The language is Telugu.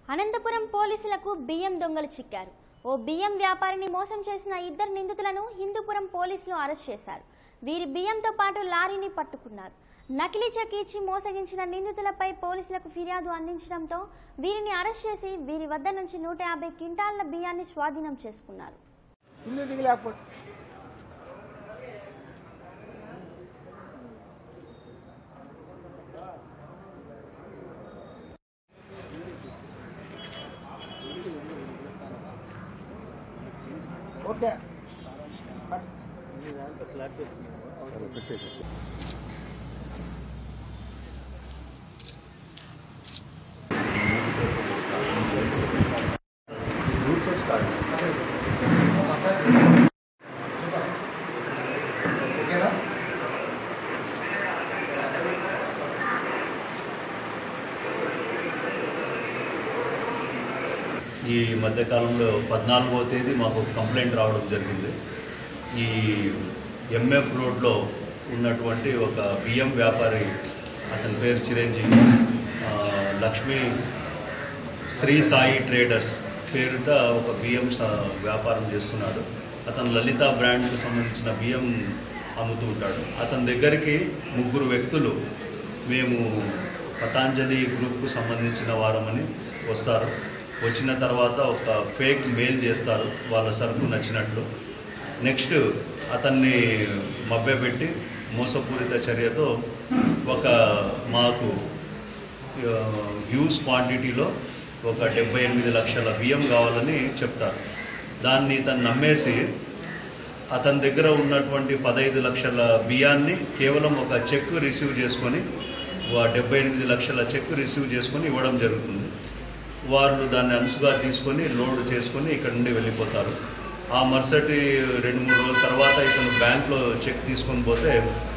అనంతపురం పోలీసులకు బియ్యం దొంగలు చిక్కారు ఓ బియ్యం వ్యాపారిని మోసం చేసిన ఇద్దరు నిందితులను హిందూపురం పోలీసులు అరెస్ట్ చేశారు వీరి బియ్యంతో పాటు లారీని పట్టుకున్నారు నకిలీ చెక్ ఇచ్చి మోసగించిన నిందితులపై పోలీసులకు ఫిర్యాదు అందించడంతో వీరిని అరెస్ట్ చేసి వీరి వద్ద నుంచి నూట యాభై క్వింటాళ్ల బియ్యాన్ని స్వాధీనం చేసుకున్నారు ఇల్లు దిగలేకపోతే ఓకే ఈ మధ్యకాలంలో పద్నాలుగవ తేదీ మాకు ఒక కంప్లైంట్ రావడం జరిగింది ఈ ఎంఎఫ్ రోడ్లో ఉన్నటువంటి ఒక బియ్యం వ్యాపారి అతని పేరు చిరంజీవి ఆ, లక్ష్మీ శ్రీ సాయి ట్రేడర్స్ పేరుట ఒక బియ్యం స- వ్యాపారం చేస్తున్నాడు అతను లలిత బ్రాండ్కు సంబంధించిన బియ్యం అమ్ముతూ ఉంటాడు అతని దగ్గరికి ముగ్గురు వ్యక్తులు మేము పతాంజలి గ్రూప్కు సంబంధించిన వారమని వస్తారు వచ్చిన తర్వాత ఒక ఫేక్ మెయిల్ చేస్తారు వాళ్ళ సరుకు నచ్చినట్లు నెక్స్ట్ అతన్ని మభ్యపెట్టి మోసపూరిత చర్యతో ఒక మాకు హ్యూజ్ క్వాంటిటీలో ఒక డెబ్బై ఎనిమిది లక్షల బియ్యం కావాలని చెప్తారు దాన్ని ఇతను నమ్మేసి అతని దగ్గర ఉన్నటువంటి పదహైదు లక్షల బియ్యాన్ని కేవలం ఒక చెక్ రిసీవ్ చేసుకొని వా- డెబ్బై ఎనిమిది లక్షల చెక్ రిసీవ్ చేసుకొని ఇవ్వడం జరుగుతుంది వాళ్ళు దాన్ని అనుసుగా తీసుకొని లోడ్ చేసుకొని ఇక్కడ నుండి వెళ్ళిపోతారు ఆ మరుసటి రెండు మూడు రోజుల తర్వాత ఇతను బ్యాంక్లో చెక్ తీసుకొని పోతే